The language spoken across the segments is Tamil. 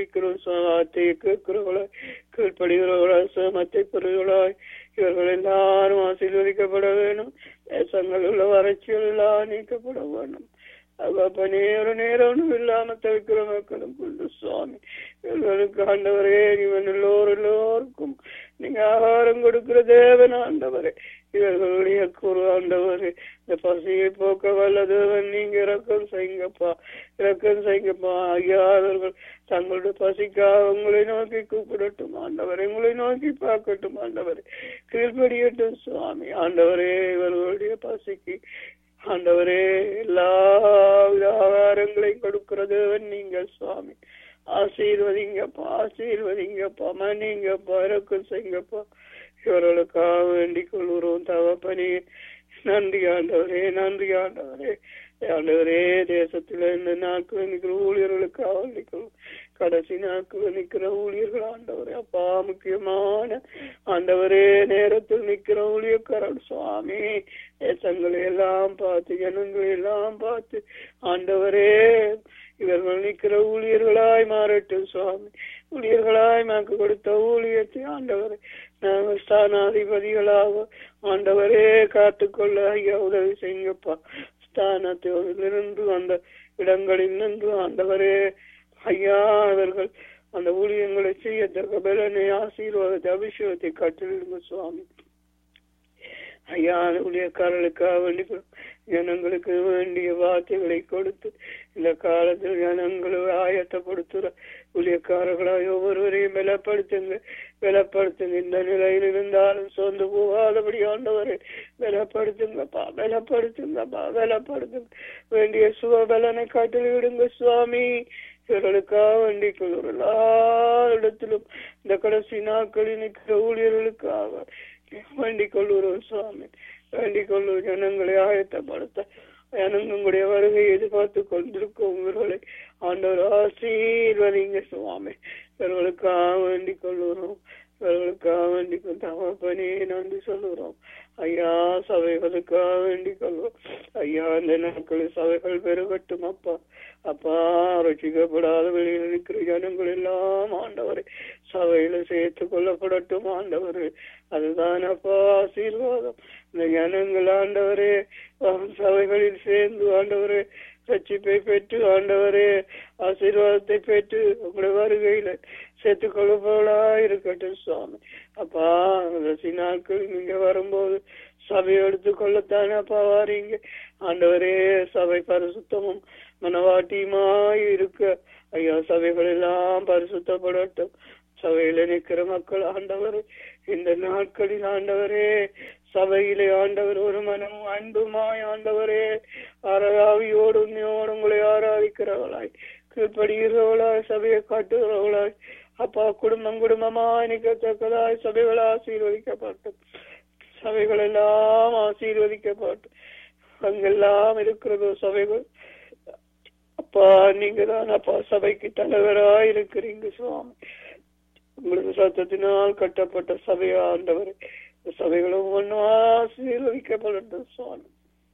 வார்த்தையை கேட்கிறவர்களாய் கீழ்ப்படுகிறவர்களாய் சேமத்தை பெறுகிறவர்களாய் இவர்கள் எல்லாரும் ஆசீர்வதிக்கப்பட வேணும் தேசங்கள் உள்ள வறட்சிகள் எல்லாம் நீக்கப்பட வேணும் அப்ப நேரம் நேரம் இல்லாம தவிக்கிற மக்களும் கொண்டு சுவாமி இவர்களுக்கு ஆண்டவரே இவன் எல்லோரும் எல்லோருக்கும் நீங்க ஆகாரம் கொடுக்கிற தேவன் ஆண்டவரே இவர்களுடைய குரு ஆண்டவரே இந்த பசியை போக்க வல்ல தேவன் நீங்க இறக்கம் செய்யுங்கப்பா இறக்கம் செய்யுங்கப்பா ஐயா அவர்கள் தங்களுடைய பசிக்காக உங்களை நோக்கி கூப்பிடட்டும் ஆண்டவரை உங்களை நோக்கி பார்க்கட்டும் ஆண்டவரே கீழ்படியட்டும் சுவாமி ஆண்டவரே இவர்களுடைய பசிக்கு ஆண்டவரே எல்லா வித ஆகாரங்களையும் கொடுக்கிற தேவன் நீங்கள் சுவாமி ஆசீர்வதிங்கப்பா ஆசீர்வதிங்கப்பா மன்னிங்கப்பா இறக்கம் செய்யுங்கப்பா இவர்களுக்காக வேண்டிக் கொள்கிறோம் தவப்பனே நன்றி ஆண்டவரே நன்றி ஆண்டவரே ஆண்டவரே தேசத்துல இந்த நாட்கள் நிற்கிற ஊழியர்களுக்காக வேண்டிக் கொள்வோம் கடைசி நாட்கள் நிற்கிற ஊழியர்கள் ஆண்டவரே அப்பா முக்கியமான ஆண்டவரே நேரத்தில் நிற்கிற ஊழியக்காரர் சுவாமி தேசங்களை எல்லாம் பார்த்து ஜனங்களை எல்லாம் பார்த்து ஆண்டவரே இவர்கள் நிற்கிற ஊழியர்களாய் மாறட்டும் சுவாமி ஊழியர்களாய் நமக்கு கொடுத்த ஊழியத்தை ஆண்டவரே நாங்கள் ஸ்தானாதிபதிகளாக ஆண்டவரே காத்துக்கொள்ள ஐயா உதவி செய்யுங்கப்பா ஸ்தானத்திலிருந்து அந்த இடங்களில் நின்று ஆண்டவரே ஐயா அவர்கள் அந்த ஊழியங்களை செய்யத்தக்க பலனை ஆசீர்வாதத்தை அபிஷேகத்தை கட்டிடுங்க சுவாமி ஐயா ஊழியக்காரர்களுக்காக வேண்டி ஜனங்களுக்கு வேண்டிய வார்த்தைகளை கொடுத்து இந்த காலத்தில் ஜனங்களை ஆயத்தப்படுத்துற ஊழியக்காரர்களாய் ஒவ்வொருவரையும் பலப்படுத்துங்க பலப்படுத்துங்க இந்த நிலையில் இருந்தாலும் சொந்து போகாதபடி ஆண்டவரை பலப்படுத்துங்கப்பா பலப்படுத்துங்கப்பா பலப்படுத்துங்க வேண்டிய சுகபலனை காட்டில் விடுங்க சுவாமி இவர்களுக்காக வேண்டிக் கொள்வோம் எல்லா இடத்திலும் இந்த கடைசி நாட்களில் நிற்கிற ஊழியர்களுக்காக வேண்டிக் கொள்கிறோம் சுவாமி வேண்டிக் கொள்ளும் ஜனங்களை ஆயத்தப்படுத்த ஜனங்களுடைய வருகை எதிர்பார்த்து கொண்டிருக்கும் இவர்களை ஆண்டவர் ஆசீர்வதிங்க சுவாமி இவர்களுக்காக வேண்டிக் கொள்ளுகிறோம் இவர்களுக்காக வேண்டிக் தகப்பனே நன்றி சொல்லுகிறோம் ஐயா சபைகளுக்காக வேண்டிக் கொள்வோம் ஐயா இந்த நாட்களில் சபைகள் பெருகட்டும் அப்பா அப்பா ரசிக்கப்படாத வெளியில் இருக்கிற ஜனங்கள் எல்லாம் ஆண்டவரை சபையில சேர்த்து கொள்ளப்படட்டும் ஆண்டவரே அதுதான் அப்பா ஆசீர்வாதம் இந்த ஜனங்கள் ஆண்டவரே சபைகளில் சேர்ந்து ஆண்டவரே ரட்சிப்பை பெற்று ஆண்டவரே ஆசீர்வாதத்தை பெற்று உங்களுடைய வருகையில சேர்த்துக் கொள்ளப்போலா இருக்கட்டும் சுவாமி அப்பா ரசி நாட்கள் நீங்க வரும்போது சபை எடுத்து கொள்ளத்தானே அப்பா வாரீங்க ஆண்டவரே சபை பரிசுத்தமும் மனவாட்டியுமாய் இருக்க ஐயா சபைகள் எல்லாம் பரிசுத்தப்படட்டும் சபையில நிற்கிற மக்கள் ஆண்டவர் இந்த நாட்களில் ஆண்டவரே சபையிலே ஆண்டவர் ஒரு மனம் அன்புமாய் ஆண்டவரே ஆராவியோடு உண்மையோடு உங்களை ஆராதிக்கிறவளாய் கீழ்ப்படுகிறவளாய் சபையை காட்டுகிறவளாய் அப்பா குடும்பம் குடும்பமாய் நிற்கத்தக்கதாய் சபைகள் ஆசீர்வதிக்கப்பட்டும் சபைகள் எல்லாம் ஆசீர்வதிக்கப்பட்டும் அங்கெல்லாம் இருக்கிறதோ சபைகள் அப்பா நீங்க தான் அப்பா சபைக்கு தலைவராய் இருக்கிறீங்க சுவாமி உங்களுக்கு சத்தத்தினால் கட்டப்பட்ட சபையா ஆண்டவர் சபைகளும் ஒன்றும் ஆசீர்வதிக்கப்படட்டும் சுவாமி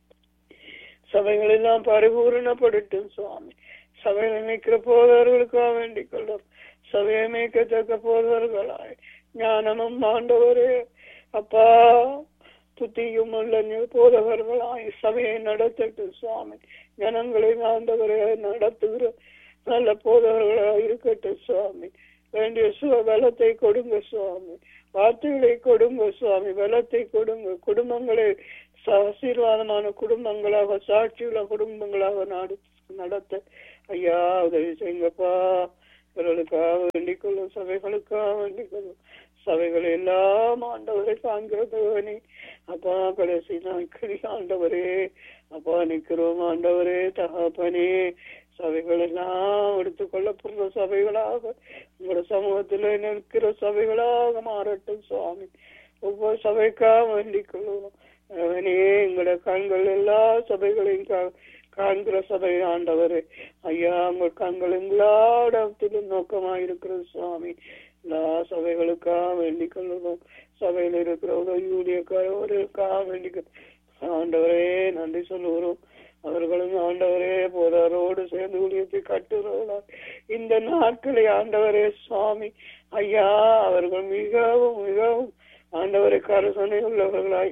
சபைகள் எல்லாம் பரிபூரணப்படட்டும் சுவாமி சபையில் நிற்கிற போதவர்களுக்காக வேண்டிக் கொள்ளும் சபையை மேய்க்கத்தக்க போதவர்களாய் ஞானமும் ஆண்டவரே அப்பா புத்தியும் உள்ள போதவர்களாய் சபையை நடத்தட்டும் சுவாமி ஜனங்களை ஆண்டவரை நடத்துகிற நல்ல போதவர்களாக இருக்கட்டும் சுவாமி வேண்டிய சுக பலத்தை கொடுங்க சுவாமி வார்த்தைகளை கொடுங்க சுவாமி பலத்தை கொடுங்க குடும்பங்களை ஆசீர்வாதமான குடும்பங்களாக சாட்சியுள்ள குடும்பங்களாக நாடு நடத்த ஐயா உதவி செய்யுங்கப்பா இவர்களுக்காக வேண்டிக் கொள்ளும் சபைகளுக்காக வேண்டிக் கொள்ளும் சபைகள் எல்லாம் ஆண்டவரை காண்கிறதவனே அப்பா கடைசி நாட்களில் ஆண்டவரே அப்பா நிற்கிறோம் ஆண்டவரே தகப்பனே சபைகள் எல்லாம் எடுத்துக் கொள்ளப்படுற சபைகளாக உங்களோட சமூகத்தில் நிற்கிற சபைகளாக மாறட்டும் சுவாமி ஒவ்வொரு சபைக்காக வேண்டிக் கொள்ளுவோம் அவனே எங்களோட கண்கள் எல்லா சபைகளையும் காண்கிற சபை ஆண்டவரே ஐயா உங்கள் கண்கள் எல்லா இடத்திலும் நோக்கமாக இருக்கிறது சுவாமி எல்லா சபைகளுக்காக வேண்டிக் கொள்ளணும் சபையில் இருக்கிற ஊழியக்காரர்களுக்காக வேண்டிக் ஆண்டவரே நன்றி சொல்லுகிறோம் அவர்களும் ஆண்டவரே போதாரோடு சேர்ந்து ஊழியத்தை கட்டுகிறவர்களா இந்த நாட்களை ஆண்டவரே சுவாமி ஐயா அவர்கள் மிகவும் மிகவும் ஆண்டவரை கரசனை உள்ளவர்களாய்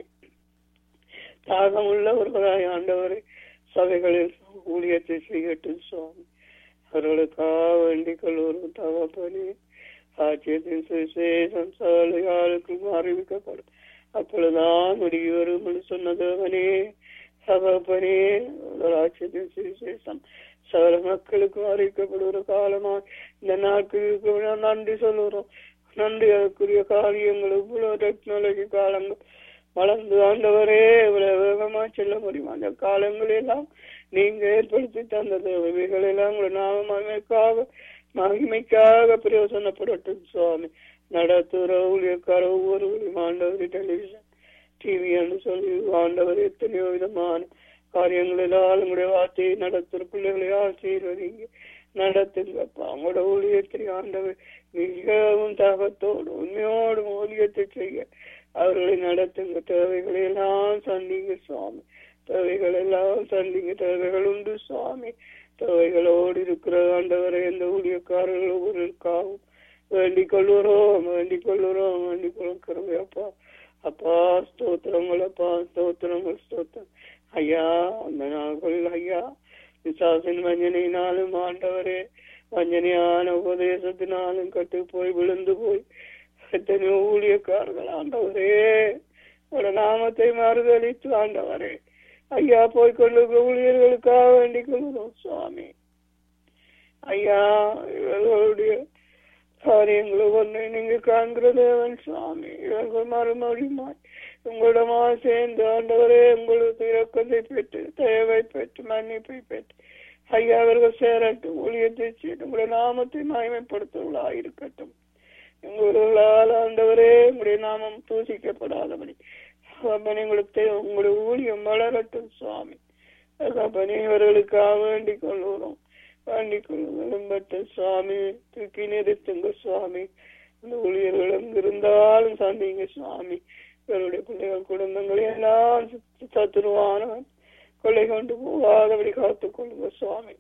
தாகம் உள்ளவர்களாய் ஆண்டவரை சபைகளில் ஊழியத்தை செய்யட்டும் சுவாமி அவர்களுக்காக வேண்டிக் கொள்வோரும் தகப்பனே ஆட்சியத்தின் சுவிசேஷம் சகல யாருக்கும் அறிவிக்கப்படும் அப்பொழுதுதான் முடிவு வரும் என்று சொன்னதவனே சகப்பனே ஆட்சியத்தின் சுவிசேஷம் சகல மக்களுக்கும் அறிவிக்கப்படுகிற காலமா இந்த நாட்களுக்கு நான் நன்றி சொல்லுறோம் நன்றி அதற்குரிய காரியங்கள் இவ்வளவு டெக்னாலஜி காலங்கள் வளர்ந்து ஆண்டவரே இவ்வளவு வேகமா செல்ல முடியும் அந்த காலங்கள் எல்லாம் நீங்க ஏற்படுத்தி தந்தது இவைகள் எல்லாம் உங்களை நாம மகிமைக்காக மகிமைக்காக பிரயோசனப்படட்டும் சுவாமி நடத்துகிற ஊழியக்கார ஒவ்வொருவரையும் ஆண்டவர் டெலிவிஷன் டிவி என்று சொல்லி ஆண்டவர் எத்தனையோ விதமான காரியங்கள் எல்லாம் உங்களுடைய வார்த்தையை நடத்துகிற பிள்ளைகளை ஆசீர்வதிங்க நடத்துங்கப்பா உங்களோட ஊழியத்தை ஆண்டவர் மிகவும் தாகத்தோடு உண்மையோடு ஊழியத்தை செய்ய அவர்களை நடத்துங்க தேவைகளை எல்லாம் சந்திங்க சுவாமி தேவைகள் எல்லாம் சந்திங்க தேவைகள் உண்டு சுவாமி தேவைகளோடு இருக்கிற ஆண்டவரை எந்த ஊழியக்காரர்கள் ஒவ்வொருக்காகவும் வேண்டிக் கொள்ளுறோம் வேண்டிக் கொள்ளுறோம் வேண்டிக் கொள்கிறோம் அப்பா அப்பா ஸ்தோத்திரங்கள் அப்பா ஸ்தோத்திரங்கள் ஸ்தோத்திரம் ஐயா அந்த நாட்களில் ஐயா விசாசின் வஞ்சனையினாலும் ஆண்டவரே வஞ்சனையான உபதேசத்தினாலும் கட்டு போய் விழுந்து போய் எத்தனையோ ஊழியக்காரர்கள் ஆண்டவரே ஒரு நாமத்தை மறுதளித்து ஆண்டவரே ஐயா போய் கொண்டு ஊழியர்களுக்காக வேண்டிக் கொள்கிறோம் சுவாமி ஐயா இவர்களுடைய காரியங்களை ஒன்றை நீங்க காண்கிற தேவன் சுவாமி இவர்கள் மறுமொழியுமாய் உங்களிடமா சேர்ந்து ஆண்டவரே உங்களுக்கு இரக்கத்தை பெற்று தயவை பெற்று மன்னிப்பை பெற்று ஐயா அவர்கள் சேரட்டும் ஊழியத்தை செய்து உங்களுடைய நாமத்தை மகிமைப்படுத்துவர்களா இருக்கட்டும் உங்களால் ஆண்டவரே உங்களுடைய நாமம் தூசிக்கப்படாதபடி அப்பனே உங்களுக்கு உங்களுடைய ஊழியம் வளரட்டும் சுவாமி அப்பனே இவர்களுக்காக வேண்டிக் கொள்கிறோம் வேண்டிக் கொள்ளுங்களும் பட்ட சுவாமி தூக்கி நிறுத்துங்க சுவாமி அந்த ஊழியர்கள் எங்கிருந்தாலும் சந்திங்க சுவாமி இவருடைய பிள்ளைகள் குடும்பங்களை எல்லாம் சத்துருவானவன் கொள்ளை கொண்டு போகாதபடி காத்துக் கொள்ளுங்க சுவாமி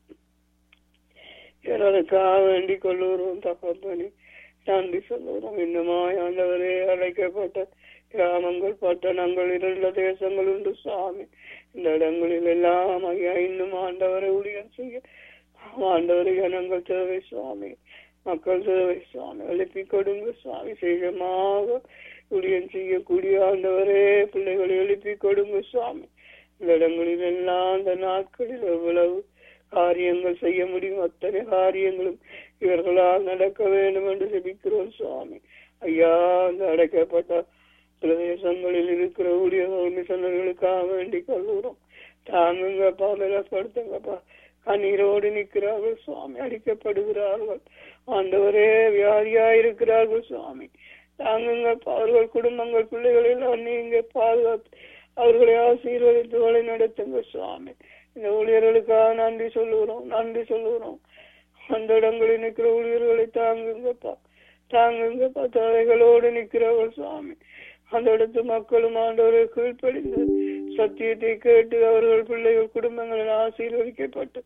இவர்களுக்காக வேண்டிக் கொள்ளுகிறோம் தகப்பனி நன்றி சொல்லுகிறோம் இன்னுமாய் ஆண்டவரே அழைக்கப்பட்ட கிராமங்கள் பட்டணங்கள் இருந்த தேசங்கள் உண்டு சுவாமி இந்த இடங்களில் எல்லாம் ஐயா இன்னும் ஆண்டவரை ஊழியம் செய்ய ஆண்டவரை ஜனங்கள் தேவை சுவாமி மக்கள் தேவை சுவாமி எழுப்பி கொடுங்க சுவாமி சீக்கிரமாக ஊழியம் செய்யக்கூடிய ஆண்டவரே பிள்ளைகளை எழுப்பி கொடுங்க சுவாமி இந்த இடங்களில் எல்லாம் அந்த நாட்களில் எவ்வளவு காரியங்கள் செய்ய முடியும் அத்தனை காரியங்களும் இவர்களால் நடக்க வேண்டும் என்று ஜெபிக்கிறோம் சுவாமி ஐயா அந்த அடைக்கப்பட்ட பிரதேசங்களில் இருக்கிற ஊழியர்கள் மிஷனர்களுக்காக வேண்டி கொள்ளுறோம் தாங்குங்கப்பா பலப்படுத்துங்கப்பா கண்ணீரோடு நிற்கிறார்கள் சுவாமி அடிக்கப்படுகிறார்கள் ஆண்டவரே வியாதியா இருக்கிறார்கள் சுவாமி தாங்குங்கப்பா அவர்கள் குடும்பங்கள் பிள்ளைகள் எல்லாம் நீங்க பாதுகாத்து அவர்களை ஆசீர்வதித்து வழி நடத்துங்க சுவாமி இந்த ஊழியர்களுக்காக நன்றி சொல்லுகிறோம் நன்றி சொல்லுகிறோம் அந்த இடங்களில் நிற்கிற ஊழியர்களை தாங்குங்கப்பா தாங்குங்கப்பா தேவைகளோடு நிற்கிறவர்கள் சுவாமி அந்த இடத்து மக்களும் ஆண்டவரை கீழ்ப்படிந்து சத்தியத்தை கேட்டு அவர்கள் பிள்ளைகள் குடும்பங்களில் ஆசீர்வதிக்கப்பட்டு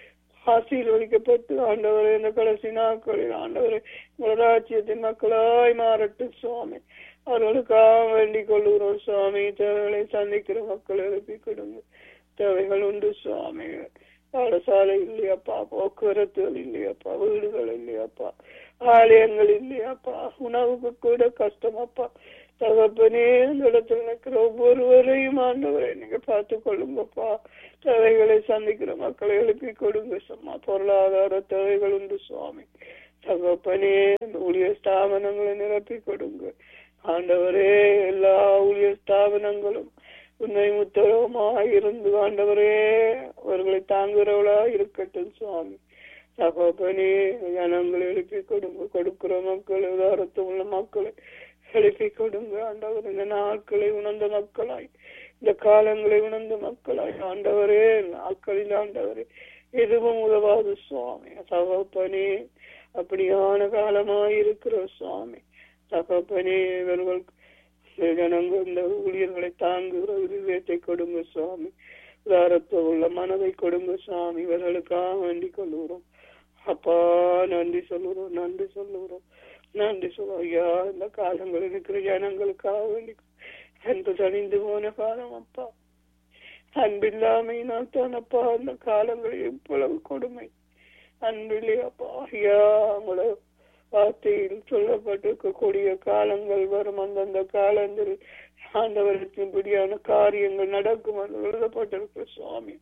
ஆசீர்வதிக்கப்பட்டு ஆண்டவரை இந்த கடைசி நாட்களில் ஆண்டவரை ராஜ்யத்தின் மக்களாய் மாறட்டும் சுவாமி அவர்களுக்காக வேண்டிக் கொள்ளுகிறோம் சுவாமி தேவைகளை சந்திக்கிற மக்கள் எழுப்பி கொடுங்க தேவைகள் உண்டு சுவாமி பாடசாலை இல்லையாப்பா போக்குவரத்துகள் இல்லையாப்பா வீடுகள் இல்லையாப்பா ஆலயங்கள் இல்லையாப்பா உணவுக்கு கூட கஷ்டமாப்பா தகப்பனே இந்த இடத்துல நிற்கிற ஒவ்வொருவரையும் ஆண்டவரை நீங்க பார்த்து கொள்ளுங்கப்பா தேவைகளை சந்திக்கிற மக்களை எழுப்பி கொடுங்க சும்மா பொருளாதார தேவைகள் உண்டு சுவாமி தகப்பனே ஊழிய ஸ்தாபனங்களை நிரப்பி கொடுங்க ஆண்டவரே எல்லா ஊழிய ஸ்தாபனங்களும் உன்னை முத்தரவுமாக இருந்து ஆண்டவரே அவர்களை தாங்குறவளா இருக்கட்டும் சுவாமி தகப்பனே ஜனங்களை எழுப்பி கொடுங்க கொடுக்கிற மக்கள் உதாரத்து உள்ள மக்களை எழுப்பி கொடுங்க ஆண்டவர் இந்த நாட்களை உணர்ந்த மக்களாய் இந்த காலங்களை உணர்ந்த மக்களாய் ஆண்டவரே நாட்களில் ஆண்டவரே எதுவும் உதவாது சுவாமி தகப்பனே அப்படியான காலமாய் இருக்கிற சுவாமி தகப்பனே இவர்கள் ஜனங்கள் இந்த ஊழியர்களை தாங்குகிற விவேகத்தை கொடுங்க சுவாமி உதாரத்துவ உள்ள மனதை கொடுங்க சுவாமி இவர்களுக்காக வேண்டிக் கொள்ளுகிறோம் அப்பா நன்றி சொல்லுகிறோம் நன்றி சொல்லுகிறோம் நன்றி சொல்லுவோம் ஐயா இந்த காலங்கள் இருக்கிற ஜனங்களுக்காக வேண்டி அன்பு தணிந்து போன காலம் அப்பா அன்பில்லாமையினால் தான் அப்பா அந்த காலங்களில் இவ்வளவு கொடுமை அன்பிலே அப்பா ஐயா உங்களோட வார்த்தையில் சொல்லப்பட்டிருக்கக்கூடிய காலங்கள் வரும் அந்தந்த காலங்கள் ஆண்டவரத்தின்படியான காரியங்கள் நடக்கும் என்று எழுதப்பட்டிருக்கிற சுவாமி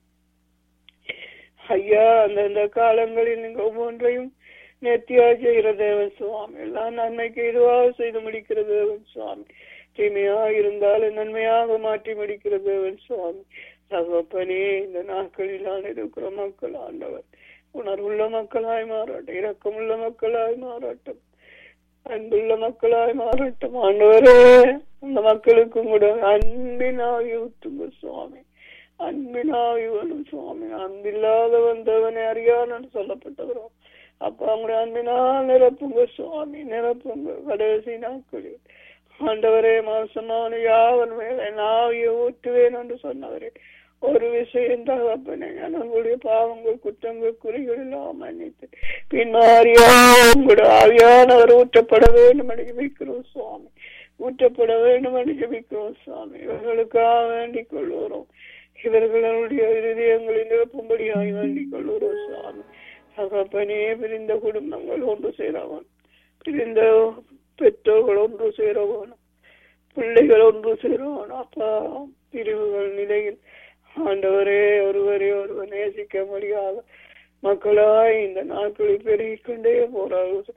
ஐயா அந்தந்த காலங்களில் நீங்க ஒவ்வொன்றையும் நேர்த்தியா செய்கிற தேவன் சுவாமி எல்லாம் நன்மைக்கு இதுவாக செய்து முடிக்கிற தேவன் சுவாமி தீமையா இருந்தாலும் நன்மையாக மாற்றி முடிக்கிற தேவன் சுவாமி தகப்பனே இந்த நாட்களில் இருக்கிற மக்கள் ஆண்டவர் உணர்வுள்ள மக்களாய் மாறட்டும் இரக்கமுள்ள மக்களாய் மாறட்டும் அன்புள்ள மக்களாய் மாறட்டும் ஆண்டவரே அந்த மக்களுக்கும் கூட அன்பினாகி ஊத்துங்க சுவாமி அன்பினாகி வரும் சுவாமி அன்பில்லாத வந்தவனை அறியான்னு சொல்லப்பட்டவரும் அப்ப அவங்களுடைய அன்பினால் நிரப்புங்க சுவாமி நிரப்புங்க கடைசி நாட்களில் ஆண்டவரே மாசமான யாவன் மேலே நாவிய ஊற்றுவேன் என்று சொன்னவரே ஒரு விஷயம் தகப்பனே உங்களுடைய பாவங்கள் குற்றங்கள் குறிகள் எல்லாம் மன்னித்து பின்மாறியா உங்களுடைய ஆவியானவர் ஊற்றப்பட வேண்டும் என்று ஜபிக்கிறோம் சுவாமி ஊற்றப்பட வேண்டும் என்று ஜபிக்கிறோம் சுவாமி இவர்களுக்காக வேண்டிக் கொள்ளுகிறோம் இவர்களுடைய இருதயங்களில் நிரப்பும்படியாய் வேண்டிக் கொள்ளுகிறோம் சுவாமி தகப்பனே பிரிந்த குடும்பங்கள் ஒன்று சேரவன் பிரிந்த பெற்றோர்கள் ஒன்று சேரவனும் பிள்ளைகள் ஒன்று சேரவன் அப்பா பிரிவுகள் நிலையில் ஆண்டவரே ஒருவரை ஒருவர் நேசிக்க முடியாத மக்களாய் இந்த நாட்களில் பெருகிக் கொண்டே போறார்கள்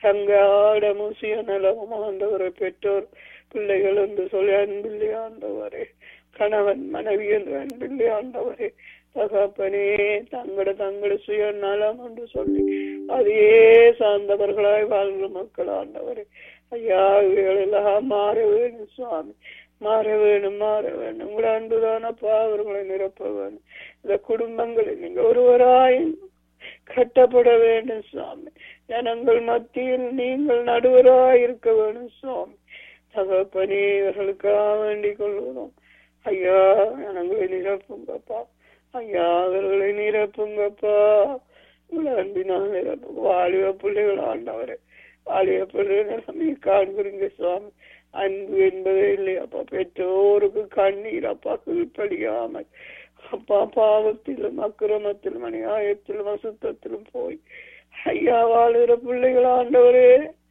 சங்காட முசிய நலமும் ஆண்டவரை பெற்றோர் பிள்ளைகள் என்று சொல்லி அன்பில்லை ஆண்டவரே கணவன் மனைவி என்று அன்பில்லை ஆண்டவரே தகப்பனே தங்கட தங்கட சுய நலம் என்று சொல்லி அதையே சார்ந்தவர்களாய் வாழ்கிற மக்கள் ஆண்டவரே ஐயா இவைகளெல்லாம் மாற வேணும் சுவாமி மாற வேணும் மாற வேணும் உங்களை அன்புதானப்பா அவர்களை நிரப்ப வேணும் இந்த குடும்பங்களில் நீங்க ஒருவராய் கட்டப்பட வேண்டும் சுவாமி ஜனங்கள் மத்தியில் நீங்கள் நடுவராய் இருக்க வேணும் சுவாமி தகப்பனே இவர்களுக்காக வேண்டிக் கொள்கிறோம் ஐயா ஜனங்களை நிரப்புங்கப்பா ஐயா அவர்களை நிரப்புங்கப்பா உங்களை அன்பினால் நிரப்புங்க வாலிப பிள்ளைகள் ஆண்டவரே வாலிப பிள்ளைகள் நம்ம காண்கிறீங்க சுவாமி அன்பு என்பதே இல்லையாப்பா பெற்றோருக்கு கண்ணீர் அப்பா கீழ்ப்படியாமல் அப்பா பாவத்திலும் அக்கிரமத்திலும் அநியாயத்திலும் அசுத்தத்திலும் போய் ஐயா வாழுகிற பிள்ளைகள் ஆண்டவரே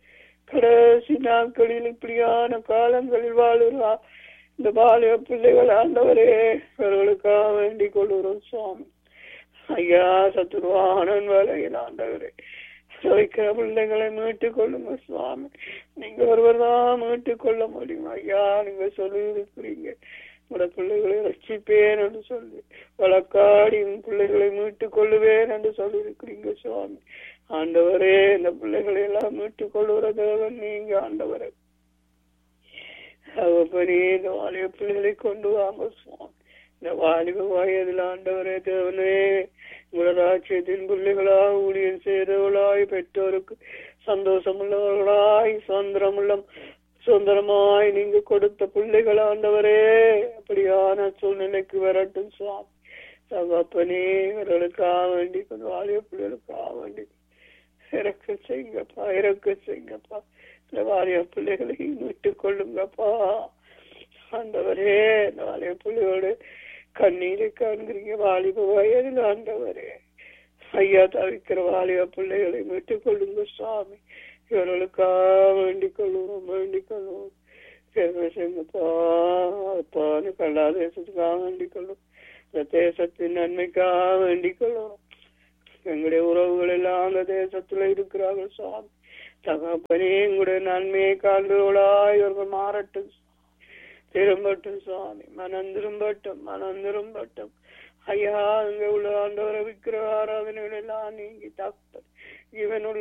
கடைசி நாட்களில் இப்படியான காலங்களில் வாழுகிறா இந்த பாலிய பிள்ளைகள் ஆண்டவரே இவர்களுக்காக வேண்டிக் கொள்கிறோம் சுவாமி ஐயா சத்துருவானன் வேலையில் ஆண்டவரே வைக்கிற பிள்ளைகளை மீட்டுக் கொள்ளுங்க சுவாமி நீங்க ஒருவர் தான் மீட்டுக் கொள்ள முடியும் ஐயா நீங்க சொல்லி இருக்கிறீங்க உங்களோட பிள்ளைகளை ரசிப்பேன் என்று சொல்லி வழக்காடி உன் பிள்ளைகளை மீட்டுக் கொள்ளுவேன் என்று சொல்லி இருக்கிறீங்க சுவாமி ஆண்டவரே இந்த பிள்ளைகளை எல்லாம் மீட்டுக் கொள்ளுகிற தேவன் நீங்க ஆண்டவரே அவப்படி இந்த வாலிப பிள்ளைகளை கொண்டு வாங்க சுவாமி இந்த வாலிப வயதில் ஆண்டவரே தேவனே உங்களோட ராஜ்யத்தின் பிள்ளைகளாய் ஊழியர் செய்தவர்களாய் பெற்றோருக்கு சந்தோஷமுள்ளவர்களாய் சுதந்திரமுள்ள சுதந்திரமாய் நீங்க கொடுத்த பிள்ளைகள் ஆண்டவரே அப்படியான சூழ்நிலைக்கு வரட்டும் சுவாமி தகப்பனே இவர்களுக்காக வேண்டி கொஞ்சம் வாலிய பிள்ளைகளுக்காக வேண்டி இறக்க செய்யுங்கப்பா இறக்க செய்யுங்கப்பா இந்த வாலிய பிள்ளைகளை விட்டுக் கொள்ளுங்கப்பா ஆண்டவரே இந்த வாலிய பிள்ளையோடு கண்ணீரை காண்கிறீங்க வாலிப வயதில் ஆண்டவரே ஐயா தவிக்கிற வாலிப பிள்ளைகளை மீட்டுக் கொள்ளுங்க சுவாமி இவர்களுக்காக வேண்டிக் கொள்ளுவோம் வேண்டிக் கொள்வோம் செய்யுங்கப்பா அப்பான்னு கல்லா தேசத்துக்காக வேண்டிக் கொள்ளும் இந்த தேசத்தின் நன்மைக்காக வேண்டிக் கொள்ளும் எங்களுடைய உறவுகள் எல்லாம் அந்த தேசத்துல இருக்கிறார்கள் சுவாமி தகப்பனே எங்களுடைய நன்மையை காண்பவர்களாய் இவர்கள் மாறட்டும் திரும்பட்டும் சுவாமி மனம் திரும்பட்டும் மனம் திரும்பட்டும் ஐயா அங்க உள்ள ஆண்டவரை விக்கிர ஆராதனைகள் எல்லாம் நீங்கி தகப்பன் இவனுள்ள